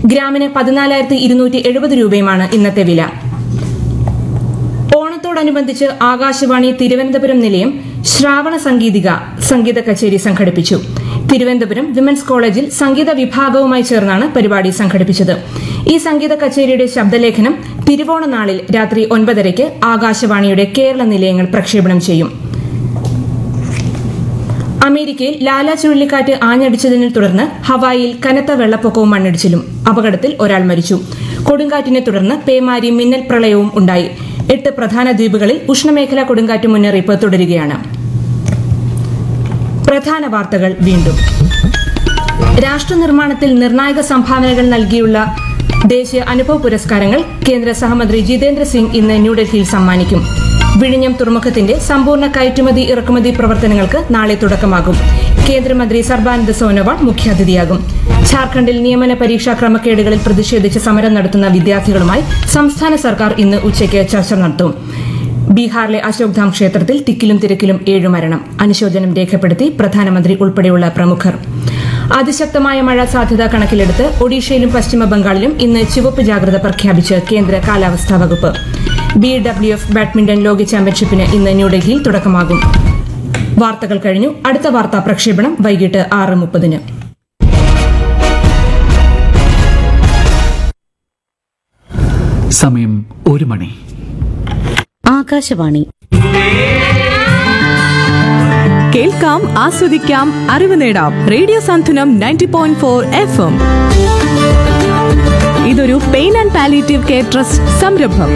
ഗ്രാമിന് പതിനാലായിരത്തി ഇരുന്നൂറ്റി എഴുപത് രൂപയുമാണ് ഇന്നത്തെ വില ഓണത്തോടനുബന്ധിച്ച് ആകാശവാണി തിരുവനന്തപുരം നിലയം ശ്രാവണ സംഗീതിക സംഗീത കച്ചേരി സംഘടിപ്പിച്ചു തിരുവനന്തപുരം വിമൻസ് കോളേജിൽ സംഗീത വിഭാഗവുമായി ചേർന്നാണ് പരിപാടി സംഘടിപ്പിച്ചത് ഈ സംഗീത കച്ചേരിയുടെ ശബ്ദലേഖനം തിരുവോണ നാളിൽ രാത്രി ഒൻപതരയ്ക്ക് ആകാശവാണിയുടെ കേരള നിലയങ്ങൾ പ്രക്ഷേപണം ചെയ്യും അമേരിക്കയിൽ ലാല ചുഴലിക്കാറ്റ് ആഞ്ഞടിച്ചതിനെ തുടർന്ന് ഹവായിയിൽ കനത്ത വെള്ളപ്പൊക്കവും മണ്ണിടിച്ചിലും അപകടത്തിൽ ഒരാൾ മരിച്ചു കൊടുങ്കാറ്റിനെ തുടർന്ന് പേമാരി മിന്നൽ പ്രളയവും ഉണ്ടായി എട്ട് പ്രധാന ദ്വീപുകളിൽ ഉഷ്ണമേഖലാ കൊടുങ്കാറ്റ് മുന്നറിയിപ്പ് തുടരുകയാണ് പ്രധാന വാർത്തകൾ വീണ്ടും രാഷ്ട്ര നിർമ്മാണത്തിൽ നിർണായക സംഭാവനകൾ നൽകിയുള്ള ദേശീയ അനുഭവ പുരസ്കാരങ്ങൾ കേന്ദ്ര സഹമന്ത്രി ജിതേന്ദ്ര സിംഗ് ഇന്ന് ന്യൂഡൽഹിയിൽ സമ്മാനിക്കും വിഴിഞ്ഞം തുറമുഖത്തിന്റെ സമ്പൂർണ്ണ കയറ്റുമതി ഇറക്കുമതി പ്രവർത്തനങ്ങൾക്ക് നാളെ തുടക്കമാകും കേന്ദ്രമന്ത്രി സർബാനന്ദ സോനോവാൾ മുഖ്യാതിഥിയാകും ഝാർഖണ്ഡിൽ നിയമന പരീക്ഷാ ക്രമക്കേടുകളിൽ പ്രതിഷേധിച്ച് സമരം നടത്തുന്ന വിദ്യാർത്ഥികളുമായി സംസ്ഥാന സർക്കാർ ഇന്ന് ഉച്ചയ്ക്ക് ചർച്ച നടത്തും ബീഹാറിലെ അശോക്ധാം ക്ഷേത്രത്തിൽ തിക്കിലും തിരക്കിലും ഏഴു മരണം അനുശോചനം രേഖപ്പെടുത്തി പ്രധാനമന്ത്രി ഉൾപ്പെടെയുള്ള പ്രമുഖർ അതിശക്തമായ മഴ സാധ്യത കണക്കിലെടുത്ത് ഒഡീഷയിലും പശ്ചിമ ബംഗാളിലും ഇന്ന് ചുവപ്പ് ജാഗ്രത പ്രഖ്യാപിച്ച് കേന്ദ്ര കാലാവസ്ഥാ വകുപ്പ് ബി ഡബ്ല്യു എഫ് ബാഡ്മിന്റൺ ലോക ചാമ്പ്യൻഷിപ്പിന് ഇന്ന് ന്യൂഡൽഹിയിൽ തുടക്കമാകും വാർത്തകൾ കഴിഞ്ഞു അടുത്ത വാർത്താ പ്രക്ഷേപണം വൈകിട്ട് ആറ് മുപ്പതിന് സമയം ഒരു മണി ആകാശവാണി കേൾക്കാം ആസ്വദിക്കാം അറിവ് നേടാം radio Santhwanam ninety point four F M ഇതൊരു pain and palliative care trust സംരംഭം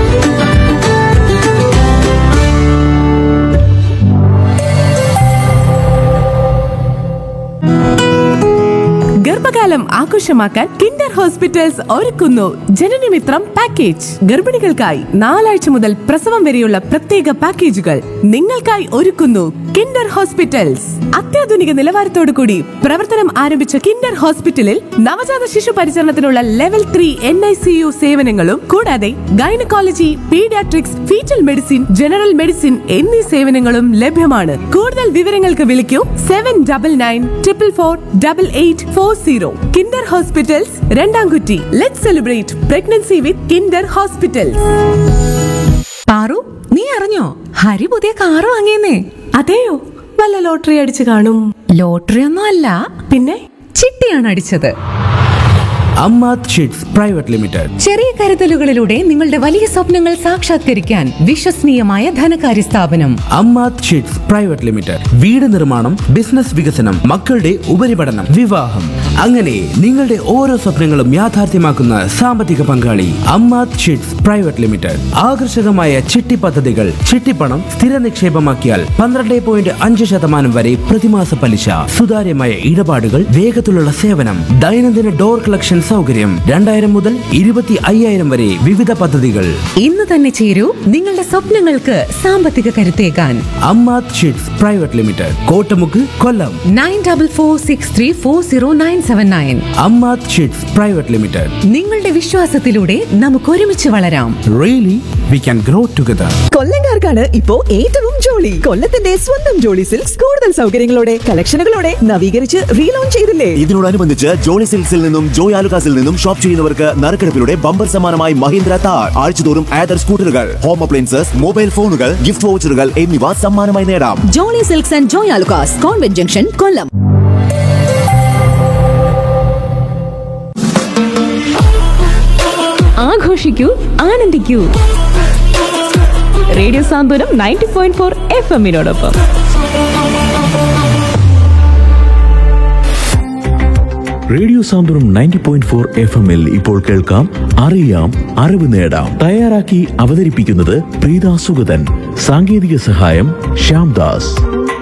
ഗർഭകാലം ആഘോഷമാക്കാൻ കിൻഡർ ഹോസ്പിറ്റൽസ് ഒരുക്കുന്നു ജനനമിത്രം പാക്കേജ് ഗർഭിണികൾക്കായി നാലാഴ്ച മുതൽ പ്രസവം വരെയുള്ള പ്രത്യേക പാക്കേജുകൾ നിങ്ങൾക്കായി ഒരുക്കുന്നു കിൻഡർ ഹോസ്പിറ്റൽസ് അത്യാധുനിക നിലവാരത്തോടു കൂടി പ്രവർത്തനം ആരംഭിച്ച കിൻഡർ ഹോസ്പിറ്റലിൽ നവജാത ശിശു പരിചരണത്തിനുള്ള level three N I C U സേവനങ്ങളും കൂടാതെ gynaecology paediatrics foetal medicine general medicine എന്നീ സേവനങ്ങളും ലഭ്യമാണ് കൂടുതൽ വിവരങ്ങൾക്ക് വിളിക്കൂ seven double nine triple four double eight four zero Kinder hospitals Randamkutty let celebrate pregnancy with Kinder hospitals Paru നീ അറിഞ്ഞോ ഹരി പുതിയ കാറ് വാങ്ങിയെന്നേ അതെയോ വല്ല ലോട്ടറി അടിച്ചു കാണും ലോട്ടറി ഒന്നും അല്ല പിന്നെ ചിട്ടിയാണ് അടിച്ചത് അമ്മാത് ഷീറ്റ്സ് പ്രൈവറ്റ് ലിമിറ്റഡ് ചെറിയ കരുതലുകളിലൂടെ നിങ്ങളുടെ വലിയ സ്വപ്നങ്ങൾ സാക്ഷാത്കരിക്കാൻ വിശ്വസനീയമായ ധനകാര്യ സ്ഥാപനം അമ്മാത് ഷീറ്റ്സ് പ്രൈവറ്റ് ലിമിറ്റഡ് വീട് നിർമ്മാണം ബിസിനസ് വികസനം മക്കളുടെ ഉപരിപഠനം വിവാഹം അങ്ങനെ നിങ്ങളുടെ ഓരോ സ്വപ്നങ്ങളും യാഥാർത്ഥ്യമാക്കുന്ന സാമ്പത്തിക പങ്കാളി അമ്മാത് ഷീറ്റ്സ് പ്രൈവറ്റ് ലിമിറ്റഡ് ആകർഷകമായ ചിട്ടി പദ്ധതികൾ ചിട്ടിപ്പണം സ്ഥിര നിക്ഷേപമാക്കിയാൽ പന്ത്രണ്ട് പോയിന്റ് അഞ്ച് ശതമാനം വരെ പ്രതിമാസ പലിശ സുതാര്യമായ ഇടപാടുകൾ വേഗത്തിലുള്ള സേവനം ദൈനംദിന ഡോർ കളക്ഷൻ സൗകര്യം രണ്ടായിരം മുതൽ ഇരുപത്തി അയ്യായിരം വരെ വിവിധ പദ്ധതികൾ ഇന്ന് തന്നെ ചേരൂ നിങ്ങളുടെ സ്വപ്നങ്ങൾക്ക് സാമ്പത്തിക കരുത്തേകാൻ Ammath sheets private limited Kottamukku Kollam nine double four six three four zero nine seven nine Ammath sheets private limited നിങ്ങളുടെ വിശ്വാസത്തിലൂടെ നമുക്ക് ഒരുമിച്ച് വളരാം really we can grow together കൊല്ലങ്കാർക്കാണ് ഇപ്പോ ഏറ്റവും ജോളി കൊല്ലത്തിന്റെ സ്വന്തം ജോളി സിൽക്സ് കൂടുതൽ സൗകര്യങ്ങളോടെ കളക്ഷനുകളോടെ നവീകരിച്ച് റീലോഞ്ച് ചെയ്തില്ലേ ഇതിനോടനുബന്ധിച്ച് ജോളി സിൽക്സിൽ നിന്നും ജോയ് ആലുകാസിൽ നിന്നും ഷോപ്പ് ചെയ്യുന്നവർക്ക് നറുക്കെടുപ്പിലൂടെ ബമ്പർ സമ്മാനമായി മഹീന്ദ്ര താർ ആഴ്ചതോറും ആദർ സ്കൂട്ടറുകൾ ഹോം അപ്ലയൻസസ് മൊബൈൽ ഫോണുകൾ ഗിഫ്റ്റ് വൗച്ചറുകൾ എന്നിവ സമ്മാനമായി നേടാം Jolly silks and Joy Alukkas convent junction Kollam ആഘോഷിക്കൂ ആനന്ദിക്കൂ radio Santhwanam ninety point four F എമ്മിനോടൊപ്പം radio Santhwanam ninety point four F എമ്മിൽ ഇപ്പോൾ കേൾക്കാം അറിയാം അറിവ് നേടാം തയ്യാറാക്കി അവതരിപ്പിക്കുന്നത് പ്രീത സുഗതൻ സാങ്കേതിക സഹായം ശ്യാംദാസ്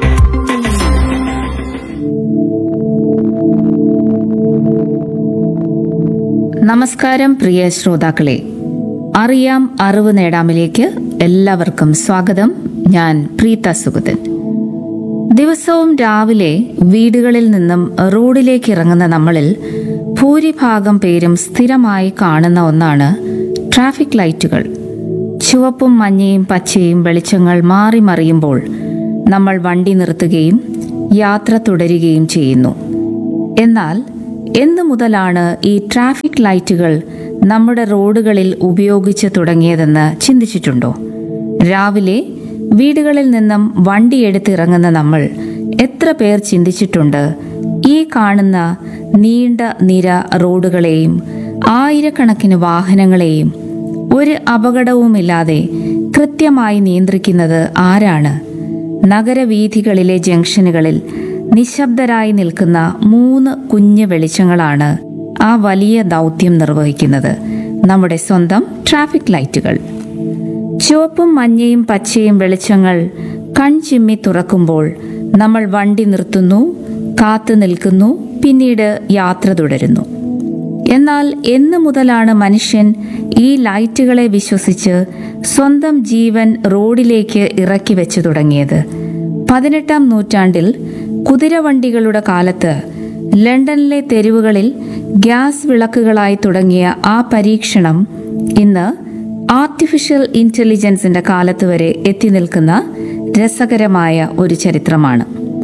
നമസ്കാരം പ്രിയ ശ്രോതാക്കളെ അറിയാം അറിവ് നേടാമിലേക്ക് എല്ലാവർക്കും സ്വാഗതം ഞാൻ പ്രീത സുഗതൻ ദിവസവും രാവിലെ വീടുകളിൽ നിന്നും റോഡിലേക്ക് ഇറങ്ങുന്ന നമ്മളിൽ ഭൂരിഭാഗം പേരും സ്ഥിരമായി കാണുന്ന ഒന്നാണ് ട്രാഫിക് ലൈറ്റുകൾ ചുവപ്പും മഞ്ഞയും പച്ചയും വെളിച്ചങ്ങൾ മാറി മറിയുമ്പോൾ നമ്മൾ വണ്ടി നിർത്തുകയും യാത്ര തുടരുകയും ചെയ്യുന്നു എന്നാൽ എന്നു മുതലാണ് ഈ ട്രാഫിക് ലൈറ്റുകൾ നമ്മുടെ റോഡുകളിൽ ഉപയോഗിച്ച് തുടങ്ങിയതെന്ന് ചിന്തിച്ചിട്ടുണ്ടോ രാവിലെ വീടുകളിൽ നിന്നും വണ്ടിയെടുത്തിറങ്ങുന്ന നമ്മൾ എത്ര പേർ ചിന്തിച്ചിട്ടുണ്ട് ഈ കാണുന്ന നീണ്ട നിര റോഡുകളെയും ആയിരക്കണക്കിന് വാഹനങ്ങളെയും ഒരു അപകടവുമില്ലാതെ കൃത്യമായി നിയന്ത്രിക്കുന്നത് ആരാണ് നഗരവീഥികളിലെ ജംഗ്ഷനുകളിൽ നിശബ്ദരായി നിൽക്കുന്ന മൂന്ന് കുഞ്ഞു വെളിച്ചങ്ങളാണ് ആ വലിയ ദൗത്യം നിർവഹിക്കുന്നത് നമ്മുടെ സ്വന്തം ട്രാഫിക് ലൈറ്റുകൾ ചുവപ്പും മഞ്ഞയും പച്ചയും വെളിച്ചങ്ങൾ കൺചിമ്മി തുറക്കുമ്പോൾ നമ്മൾ വണ്ടി നിർത്തുന്നു കാത്തു നിൽക്കുന്നു പിന്നീട് യാത്ര തുടരുന്നു എന്നാൽ എന്നു മുതലാണ് മനുഷ്യൻ ഈ ലൈറ്റുകളെ വിശ്വസിച്ച് സ്വന്തം ജീവൻ റോഡിലേക്ക് ഇറക്കി വെച്ചു തുടങ്ങിയത് പതിനെട്ടാം നൂറ്റാണ്ടിൽ കുതിരവണ്ടികളുടെ കാലത്ത് ലണ്ടനിലെ തെരുവുകളിൽ ഗ്യാസ് വിളക്കുകളായി തുടങ്ങിയ ആ പരീക്ഷണം ഇന്ന് ആർട്ടിഫിഷ്യൽ ഇന്റലിജൻസിന്റെ കാലത്ത് വരെ എത്തി നിൽക്കുന്ന രസകരമായ ഒരു ചരിത്രമാണ്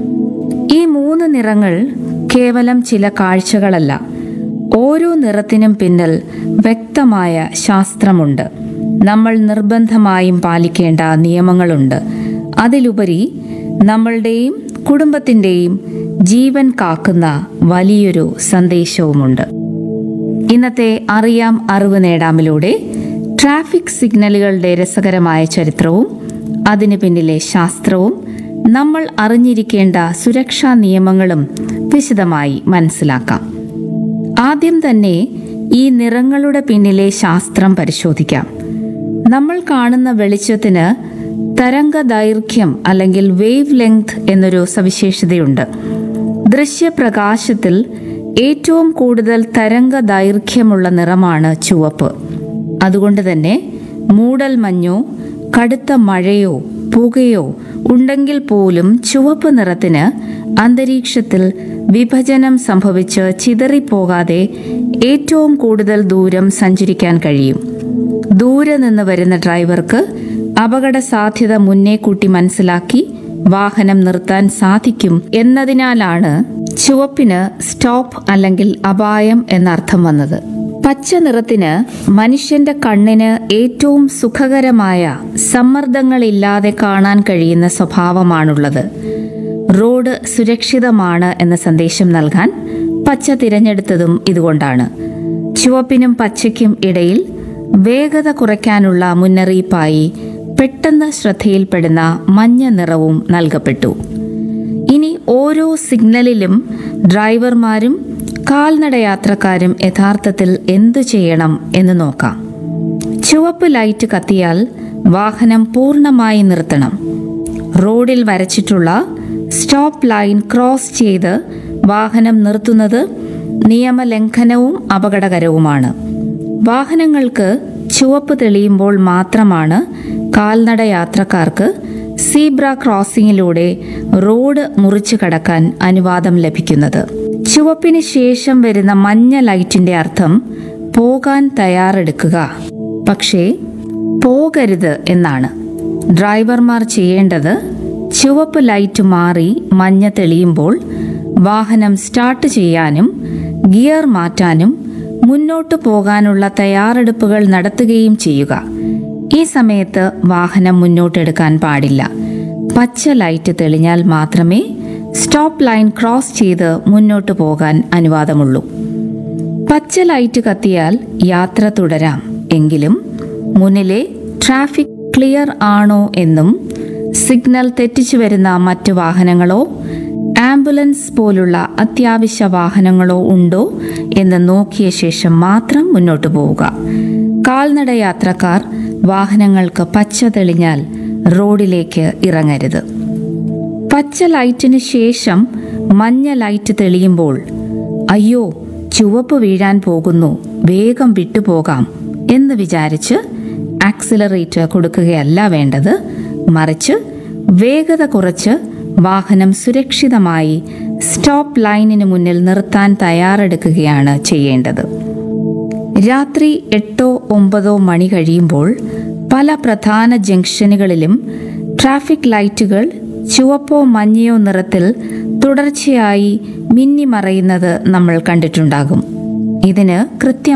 ഈ മൂന്ന് നിറങ്ങൾ കേവലം ചില കാഴ്ചകളല്ല ഓരോ നിറത്തിനും പിന്നിൽ വ്യക്തമായ ശാസ്ത്രമുണ്ട് നമ്മൾ നിർബന്ധമായും പാലിക്കേണ്ട നിയമങ്ങളുണ്ട് അതിലുപരി നമ്മളുടെയും കുടുംബത്തിൻ്റെയും ജീവൻ കാക്കുന്ന വലിയൊരു സന്ദേശവുമുണ്ട് ഇന്നത്തെ അറിയാം അറിവ് നേടാമിലൂടെ ട്രാഫിക് സിഗ്നലുകളുടെ രസകരമായ ചരിത്രവും അതിനു പിന്നിലെ ശാസ്ത്രവും നമ്മൾ അറിഞ്ഞിരിക്കേണ്ട സുരക്ഷാ നിയമങ്ങളും വിശദമായി മനസ്സിലാക്കാം ആദ്യം തന്നെ ഈ നിറങ്ങളുടെ പിന്നിലെ ശാസ്ത്രം പരിശോധിക്കാം നമ്മൾ കാണുന്ന വെളിച്ചത്തിന് തരംഗ ദൈർഘ്യം അല്ലെങ്കിൽ വേവ് ലെങ്ത് എന്നൊരു സവിശേഷതയുണ്ട് ദൃശ്യപ്രകാശത്തിൽ ഏറ്റവും കൂടുതൽ തരംഗ ദൈർഘ്യമുള്ള നിറമാണ് ചുവപ്പ് അതുകൊണ്ട് തന്നെ മൂടൽ മഞ്ഞോ കടുത്ത മഴയോ പുകയോ ഉണ്ടെങ്കിൽ പോലും ചുവപ്പ് നിറത്തിന് അന്തരീക്ഷത്തിൽ വിഭജനം സംഭവിച്ച് ചിതറിപ്പോകാതെ ഏറ്റവും കൂടുതൽ ദൂരം സഞ്ചരിക്കാൻ കഴിയും ദൂരെ നിന്ന് വരുന്ന ഡ്രൈവർക്ക് അപകട സാധ്യത മുന്നേ കൂട്ടി മനസ്സിലാക്കി വാഹനം നിർത്താൻ സാധിക്കും എന്നതിനാലാണ് ചുവപ്പിന് സ്റ്റോപ്പ് അല്ലെങ്കിൽ അപായം എന്നർത്ഥം വന്നത് പച്ച നിറത്തിന് മനുഷ്യന്റെ കണ്ണിന് ഏറ്റവും സുഖകരമായ സമ്മർദ്ദങ്ങളില്ലാതെ കാണാൻ കഴിയുന്ന സ്വഭാവമാണുള്ളത് റോഡ് സുരക്ഷിതമാണ് എന്ന സന്ദേശം നൽകാൻ പച്ച തിരഞ്ഞെടുത്തതും ഇതുകൊണ്ടാണ് ചുവപ്പിനും പച്ചയ്ക്കും ഇടയിൽ വേഗത കുറയ്ക്കാനുള്ള മുന്നറിയിപ്പായി പെട്ടെന്ന് ശ്രദ്ധയിൽപ്പെടുന്ന മഞ്ഞ നിറവും നൽകപ്പെട്ടു ഇനി ഓരോ സിഗ്നലിലും ഡ്രൈവർമാരും കാൽനടയാത്രക്കാരും യഥാർത്ഥത്തിൽ എന്തു ചെയ്യണം എന്ന് നോക്കാം ചുവപ്പ് ലൈറ്റ് കത്തിയാൽ വാഹനം പൂർണ്ണമായി നിർത്തണം റോഡിൽ വരച്ചിട്ടുള്ള സ്റ്റോപ്പ് ലൈൻ ക്രോസ് ചെയ്ത് വാഹനം നിർത്തുന്നത് നിയമലംഘനവും അപകടകരവുമാണ് വാഹനങ്ങൾക്ക് ചുവപ്പ് തെളിയുമ്പോൾ മാത്രമാണ് കാൽനട യാത്രക്കാർക്ക് സീബ്ര ക്രോസിംഗിലൂടെ റോഡ് മുറിച്ചു കടക്കാൻ അനുവാദം ലഭിക്കുന്നത് ചുവപ്പിന് ശേഷം വരുന്ന മഞ്ഞ ലൈറ്റിന്റെ അർത്ഥം പോകാൻ തയ്യാറെടുക്കുക പക്ഷേ പോകരുത് എന്നാണ് ഡ്രൈവർമാർ ചെയ്യേണ്ടത് ചുവപ്പ് ലൈറ്റ് മാറി മഞ്ഞ തെളിയുമ്പോൾ വാഹനം സ്റ്റാർട്ട് ചെയ്യാനും ഗിയർ മാറ്റാനും മുന്നോട്ടു പോകാനുള്ള തയ്യാറെടുപ്പുകൾ നടത്തുകയും ചെയ്യുക ഈ സമയത്ത് വാഹനം മുന്നോട്ടെടുക്കാൻ പാടില്ല പച്ച ലൈറ്റ് തെളിഞ്ഞാൽ മാത്രമേ സ്റ്റോപ്പ് ലൈൻ ക്രോസ് ചെയ്ത് മുന്നോട്ടു പോകാൻ അനുവാദമുള്ളൂ പച്ച ലൈറ്റ് കത്തിയാൽ യാത്ര തുടരാം എങ്കിലും മുന്നിലെ ട്രാഫിക് ക്ലിയർ ആണോ എന്നും സിഗ്നൽ തെറ്റിച്ചു വരുന്ന മറ്റു വാഹനങ്ങളോ ആംബുലൻസ് പോലുള്ള അത്യാവശ്യ വാഹനങ്ങളോ ഉണ്ടോ എന്ന് നോക്കിയ ശേഷം മാത്രം മുന്നോട്ടു പോവുക കാൽനട യാത്രക്കാർ വാഹനങ്ങൾക്ക് പച്ച തെളിഞ്ഞാൽ റോഡിലേക്ക് ഇറങ്ങരുത് പച്ച ലൈറ്റിന് ശേഷം മഞ്ഞ ലൈറ്റ് തെളിയുമ്പോൾ അയ്യോ ചുവപ്പ് വീഴാൻ പോകുന്നു വേഗം വിട്ടുപോകാം എന്ന് വിചാരിച്ച് ആക്സിലറേറ്റർ കൊടുക്കുകയല്ല വേണ്ടത് മറിച്ച് വേഗത കുറച്ച് വാഹനം സുരക്ഷിതമായി സ്റ്റോപ്പ് ലൈനിന് മുന്നിൽ നിർത്താൻ തയ്യാറെടുക്കുകയാണ് ചെയ്യേണ്ടത് രാത്രി എട്ടോ ഒമ്പതോ മണി കഴിയുമ്പോൾ പല പ്രധാന ജംഗ്ഷനുകളിലും ട്രാഫിക് ലൈറ്റുകൾ ചുവപ്പോ മഞ്ഞയോ നിറത്തിൽ തുടർച്ചയായി മിന്നിമറയുന്നത് നമ്മൾ കണ്ടിട്ടുണ്ടാകും ഇതിന് കൃത്യം